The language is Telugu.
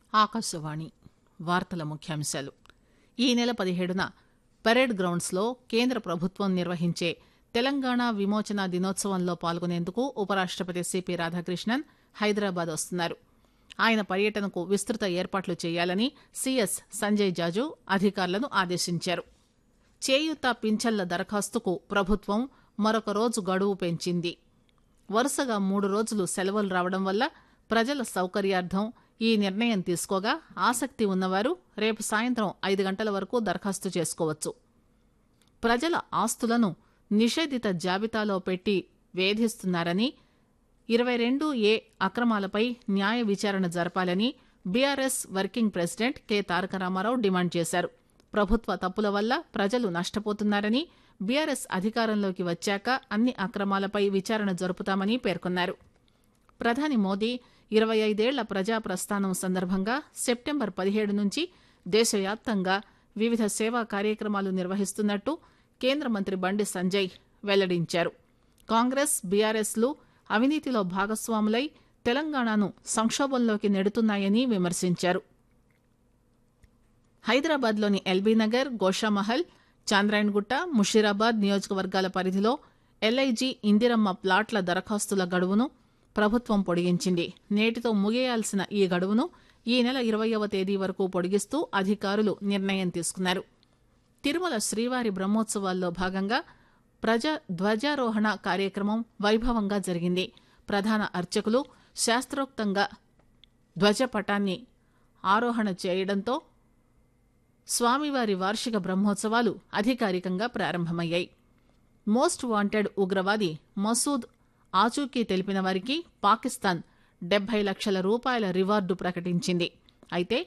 ఆకాశవాణి వార్తల ముఖ్యాంశాలు ఈ నెల పదిహేడున పరేడ్ గ్రౌండ్స్లో కేంద్ర ప్రభుత్వం నిర్వహించే తెలంగాణ విమోచన దినోత్సవంలో పాల్గొనేందుకు ఉపరాష్టపతి సిపి రాధాకృష్ణన్ హైదరాబాద్ వస్తున్నారు ఆయన పర్యటనకు విస్తృత ఏర్పాట్లు చేయాలని సీఎస్ సంజయ్ జాజు అధికారులను ఆదేశించారు చేయూత పింఛన్ల దరఖాస్తుకు ప్రభుత్వం మరొక రోజు గడువు పెంచింది వరుసగా మూడు రోజులు సెలవులు రావడం వల్ల ప్రజల సౌకర్యార్థం ఈ నిర్ణయం తీసుకోగా ఆసక్తి ఉన్నవారు రేపు సాయంత్రం ఐదు గంటల వరకు దరఖాస్తు చేసుకోవచ్చు ప్రజల ఆస్తులను నిషేధిత జాబితాలో పెట్టి వేధిస్తున్నారని ఇరవై రెండు ఏ అక్రమాలపై న్యాయ విచారణ జరపాలని BRS working president K Taraka Rama Rao demand చేశారు ప్రభుత్వ తప్పుల వల్ల ప్రజలు నష్టపోతున్నారని బీఆర్ఎస్ అధికారంలోకి వచ్చాక అన్ని అక్రమాలపై విచారణ జరుపుతామని పేర్కొన్నారు ప్రధాని మోదీ ఇరవై ఐదేళ్ల ప్రజా ప్రస్థానం సందర్భంగా సెప్టెంబర్ పదిహేడు నుంచి దేశవ్యాప్తంగా వివిధ సేవా కార్యక్రమాలు నిర్వహిస్తున్నట్టు కేంద్ర మంత్రి బండి సంజయ్ వెల్లడించారు కాంగ్రెస్ బీఆర్ఎస్లు అవినీతిలో భాగస్వాములై తెలంగాణను సంక్షోభంలోకి నెడుతున్నాయని విమర్శించారు హైదరాబాద్లోని ఎల్బీనగర్ గోషామహల్ చాంద్రాయణగుట్ట ముషీరాబాద్ నియోజకవర్గాల పరిధిలో ఎల్ఐజీ ఇందిరమ్మ ప్లాట్ల దరఖాస్తుల గడువును ప్రభుత్వం పొడిగించింది నేటితో ముగియాల్సిన ఈ గడువును ఈ నెల ఇరవయవ తేదీ వరకు పొడిగిస్తూ అధికారులు నిర్ణయం తీసుకున్నారు తిరుమల శ్రీవారి బ్రహ్మోత్సవాల్లో భాగంగా ప్రజా ధ్వజారోహణ కార్యక్రమం వైభవంగా జరిగింది ప్రధాన అర్చకులు శాస్త్రోక్తంగా ధ్వజపటాన్ని ఆరోహణ చేయడంతో స్వామివారి వార్షిక బ్రహ్మోత్సవాలు అధికారికంగా ప్రారంభమయ్యాయి మోస్ట్ వాంటెడ్ ఉగ్రవాది మసూద్ ఆచూకీ తెలిపిన వారికి పాకిస్తాన్ డెబ్బై లక్షల రూపాయల రివార్డు ప్రకటించింది అయితే